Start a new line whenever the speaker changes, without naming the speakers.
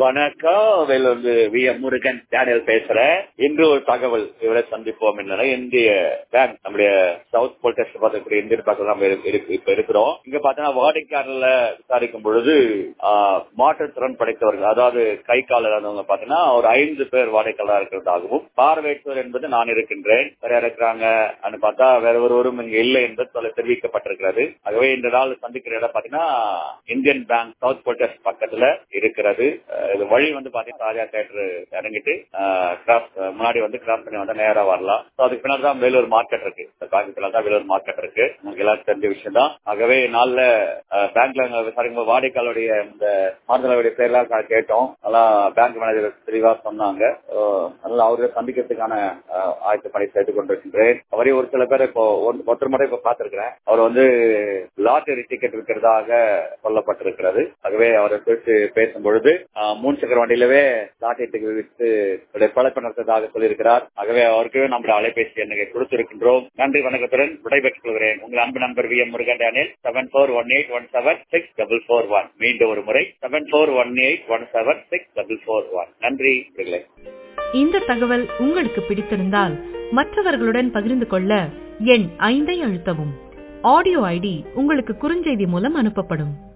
வணக்கம் வேலூர்ந்து V M Murugan Daniel பேசுறேன் இன்று ஒரு தகவல் இவரை சந்திப்போம் என்னன்னா இந்திய பேங்க் நம்முடைய சவுத் போல்டெஸ்ட் பார்க்கக்கூடிய இந்திய பேங்க் நம்ம இரு- இரு- இப்ப இருக்கிறோம் இங்க பாத்தீங்கன்னா வாடிக்கையாளர்ல விசாரிக்கும் பொழுது ஆஹ், மாற்றுத்திறன் படைத்தவர்கள் அதாவது கை கால் இல்லாதவங்க பாத்தீங்கன்னா ஒரு ஐந்து பேர் வாடிக்கையாளர் இருக்கிறதாகவும் பார்வையற்றோர் என்பது நான் இருக்கின்றேன் வேற யார் இருக்கிறாங்க அப்படின்னு பார்த்தா வேற ஒருவரும் இங்க இல்லை என்பது சொல்ல தெரிவிக்கப்பட்டிருக்கிறது ஆகவே இந்த நாள் சந்திக்கிற இடம் பாத்தீங்கன்னா இந்தியன் பேங்க் சவுத் போல்டெஸ்ட் பக்கத்துல இருக்கிறது அஹ் இது வழி வந்து பாத்தீங்கன்னா ராஜா தேட்டர் இறங்கிட்டு கிராஸ் முன்னாடி வந்து கிராஸ் பண்ணி வந்தா நேரா வரலாம் So அதுக்கு பின்னாடி தான் வேலூர் மார்க்கெட் இருக்கு இந்த பேங்க் பின்னாடி தான் வேலூர் மார்க்கெட் இருக்கு உங்களுக்கு எல்லாரும் தெரிஞ்ச விஷயம் தான் ஆகவே நாள்ல பேங்க்ல விசாரிக்கும் போது வாடிக்கையாளருடைய இந்த மாறுதலுடைய பேர்லாம் கா- கேட்டோம் நல்லா பேங்க் மேனேஜர் தெளிவா சொன்னாங்க அஹ் நல்லா அவரை சந்திக்கிறதுக்கான அஹ், ஆயத்த பணி செய்து கொண்டிருக்கின்றேன் அவரே ஒரு சில பேர் இப்போ ஒரு- ஒருத்தர் மட்டும் இப்ப பார்த்திருக்கிறேன் அவர் வந்து லாட்டரி டிக்கெட் இருக்கிறதாக சொல்லப்பட்டிருக்கிறது ஆகவே அவரை பேசி பேசும் பொழுது ஆஹ், மூணு சக்கர வண்டியிலவே லாட்டரி டிக்கெட் வித்து பழக்கம் நடத்ததாக சொல்லியிருக்கிறார் ஆகவே அவருக்கு நம்முடைய அலைபேசி எண்ணை கொடுத்திருக்கின்றோம் நன்றி வணக்கத்துடன் விடைபெற்றுக் கொள்கிறேன் உங்கள் அன்பு நண்பர் V M Murugan Daniel seven four one eight one seven six double four one மீண்டும் ஒரு முறை seven four one eight one seven six double four one நன்றி நண்பர்களே.
இந்த தகவல் உங்களுக்கு பிடித்திருந்தால் மற்றவர்களுடன் பகிர்ந்து கொள்ள எண் ஐந்தை அழுத்தவும் ஆடியோ ஐடி உங்களுக்கு குறுஞ்செய்தி மூலம் அனுப்பப்படும்